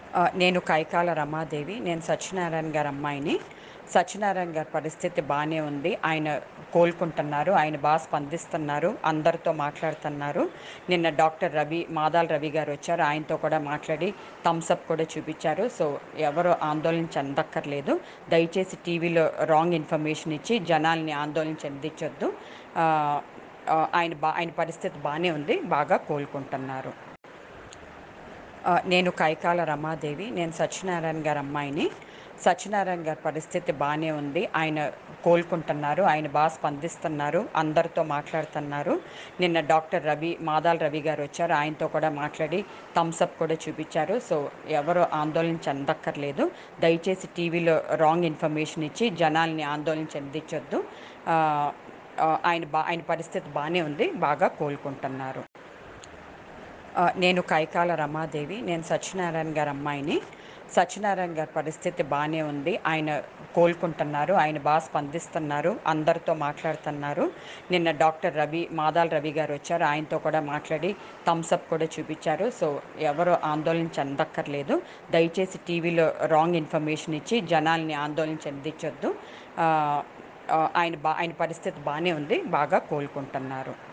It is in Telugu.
ఆ, నేను కైకాల రమాదేవి నేను సత్యనారాయణ గారి అమ్మాయిని సత్యనారాయణ గారి పరిస్థితి బాగానే ఉంది ఆయన కోలుకుంటున్నారు ఆయన బాగా స్పందిస్తున్నారు అందరితో మాట్లాడుతున్నారు నిన్న డాక్టర్ రవి మాదాల రవి గారు వచ్చారు ఆయనతో కూడా మాట్లాడి థమ్స్అప్ కూడా చూపించారు సో ఎవరు ఆందోళన చెందక్కర్లేదు దయచేసి టీవీలో రాంగ్ ఇన్ఫర్మేషన్ ఇచ్చి జనాల్ని ఆందోళన చెందించొద్దు ఆ, ఆ, ఆయన బా ఆయన పరిస్థితి బాగానే ఉంది బాగా కోలుకుంటున్నారు ఆ, నేను కైకాల రమాదేవి నేను సత్యనారాయణ గారి అమ్మాయిని సత్యనారాయణ గారి పరిస్థితి బాగానే ఉంది ఆయన కోలుకుంటున్నారు ఆయన బాగా స్పందిస్తున్నారు అందరితో మాట్లాడుతున్నారు నిన్న డాక్టర్ రవి మాదాల రవి గారు వచ్చారు ఆయనతో కూడా మాట్లాడి థమ్స్అప్ కూడా చూపించారు సో ఎవరు ఆందోళన చెందక్కర్లేదు దయచేసి టీవీలో రాంగ్ ఇన్ఫర్మేషన్ ఇచ్చి జనాల్ని ఆందోళన చెందించొద్దు ఆ, ఆ, ఆయన బా ఆయన పరిస్థితి బాగానే ఉంది బాగా కోలుకుంటున్నారు ఆ, నేను కైకాల రమాదేవి నేను సత్యనారాయణ గారి అమ్మాయిని సత్యనారాయణ గారి పరిస్థితి బాగానే ఉంది ఆయన కోలుకుంటున్నారు ఆయన బాగా స్పందిస్తున్నారు అందరితో మాట్లాడుతున్నారు నిన్న డాక్టర్ రవి మాదాల రవి గారు వచ్చారు ఆయనతో కూడా మాట్లాడి థమ్స్అప్ కూడా చూపించారు సో ఎవరు ఆందోళన చెందక్కర్లేదు దయచేసి టీవీలో రాంగ్ ఇన్ఫర్మేషన్ ఇచ్చి జనాల్ని ఆందోళన చెందించొద్దు ఆ, ఆ, ఆయన బా ఆయన పరిస్థితి బాగానే ఉంది బాగా కోలుకుంటున్నారు